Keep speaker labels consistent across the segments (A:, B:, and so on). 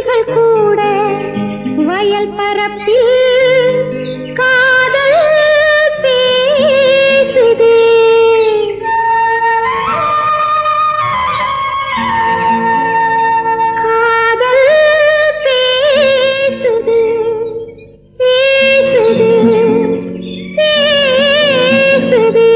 A: கிளிகள் கூட வயல் பரப்பில் காதல் பேசுது காதல் பேசுது பேசுது பேசுது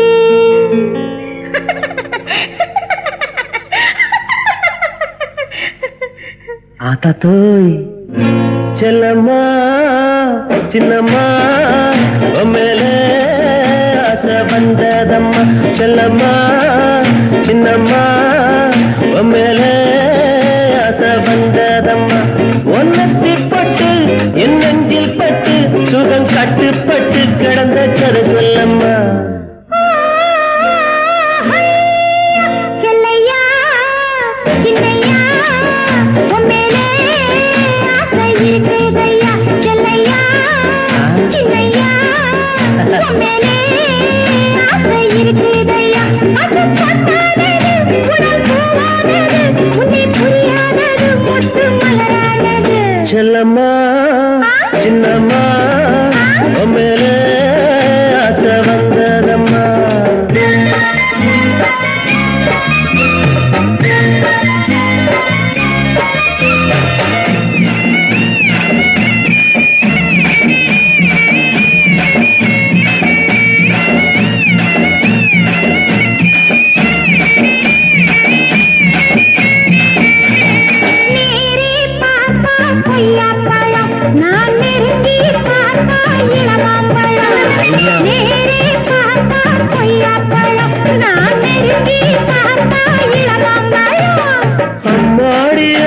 B: ஆத்தாத்தோய் செல்லம்மா சின்னம்மா மேல ஆசை வந்ததம்மா செல்லம்மா சின்னம்மா மேல ஆசை வந்ததம்மா ஒன்னத்தி பட்டு என் நெஞ்சில் பட்டு சுகம் கட்டுப்பட்டு கிடந்த கதை சொல்லம்மா
A: செல்லையா சின்னையா உன் மேலே ஆசை இருக்குதையா செல்லையா சின்னையா உன் மேலே ஆசை இருக்குதையா அது பட்டானது உடல் போவானது உன்னை புரியாதது முட்டு மலரானது
B: செல்லம்மா சின்னம்மா மேல ஆசை வந்ததம்மா
A: நேரே பார்த்தா கொய்யாப்பழம் நான் நெருங்கி பார்த்தா இளமாம்பழம் நேரே பார்த்தா கொய்யாப்பழம் நான் நெருங்கி பார்த்தா இளமாம்பழம்
B: அம்மாடியே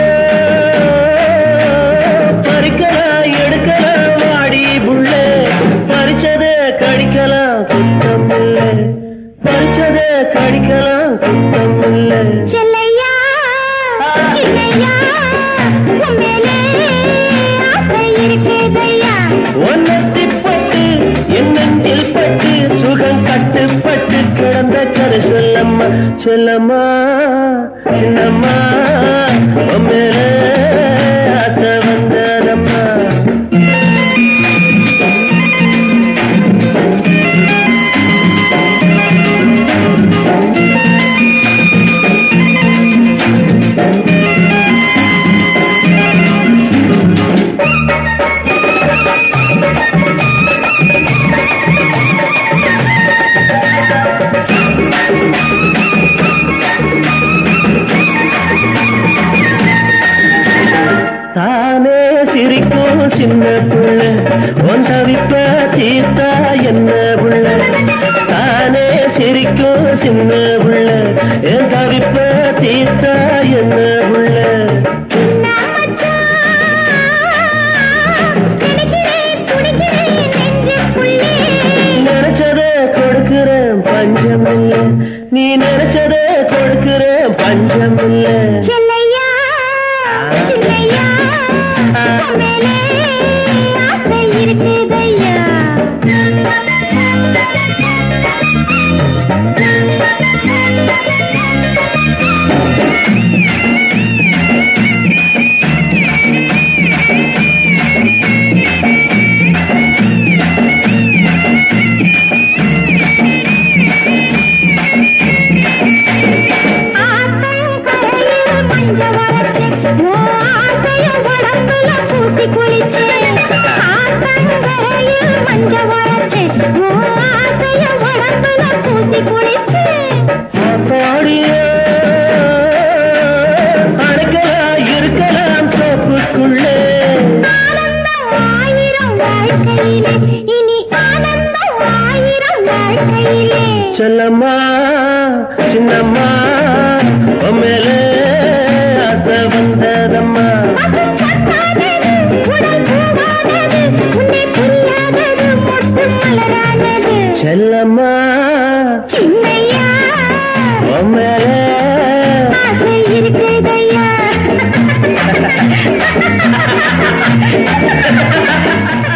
B: பறிக்கலாம் எடுக்கலாம் வாடி புள்ளே பறிச்சத கடிக்கலாம் சுத்தம் இல்லை பறிச்சத கடிக்கலாம் சுத்தம் இல்லை
A: செல்லையா சின்னையா உன் மேலே ஆசை இருக்குதையா
B: ஒன்னத்தி பட்டு என்னெஞ்சில் பட்டு சுகம் கட்டுப்பட்டு கிடந்த கதை சொல்லம்மா செல்லம்மா சின்னம்மா உன் மேல ஆசை வந்ததம்மா தானே சிரிக்கும் சின்ன புள்ள உன் தவிப்ப தீர்த்தா என்ன புள்ள தானே சிரிக்கும் சின்ன புள்ள என் தவிப்ப தீர்த்தா என்ன புள்ள நினைச்சத கொடுக்கிறேன் பஞ்சம் இல்ல நீ நினைச்சத கொடுக்கிறேன் பஞ்சம் இல்ல
A: செல்லையா சின்னையா உன் மேலே ஆசை இருக்குதையா ஆத்தங்கரையில் மஞ்ச வரைச்சு, உன் ஆசைய உடம்புல பூசி குளிச்சு. ஆத்தங்கரையில் மஞ்ச வரைச்சு, உன் ஆசைய உடம்புல பூசி குளிச்சு.
B: பாடியே அடைக்கலாம் இருக்கலாம் தோப்புக்குள்ளே
A: ஆனந்தம் ஆயிரம் வாழ்க்கையிலே, இனி ஆனந்தம் ஆயிரம் வாழ்க்கையிலே.
B: செல்லம்மா சின்னம்மா உன் மேல ஆசை வந்ததம்மா
A: அது பத்தாதது, உடல் பூவானது, உன்னை புரியாதது, மொட்டு மலரானது.
B: செல்லம்மா
A: சின்னையா
B: உன் மேல
A: ஆசை இருக்குதையா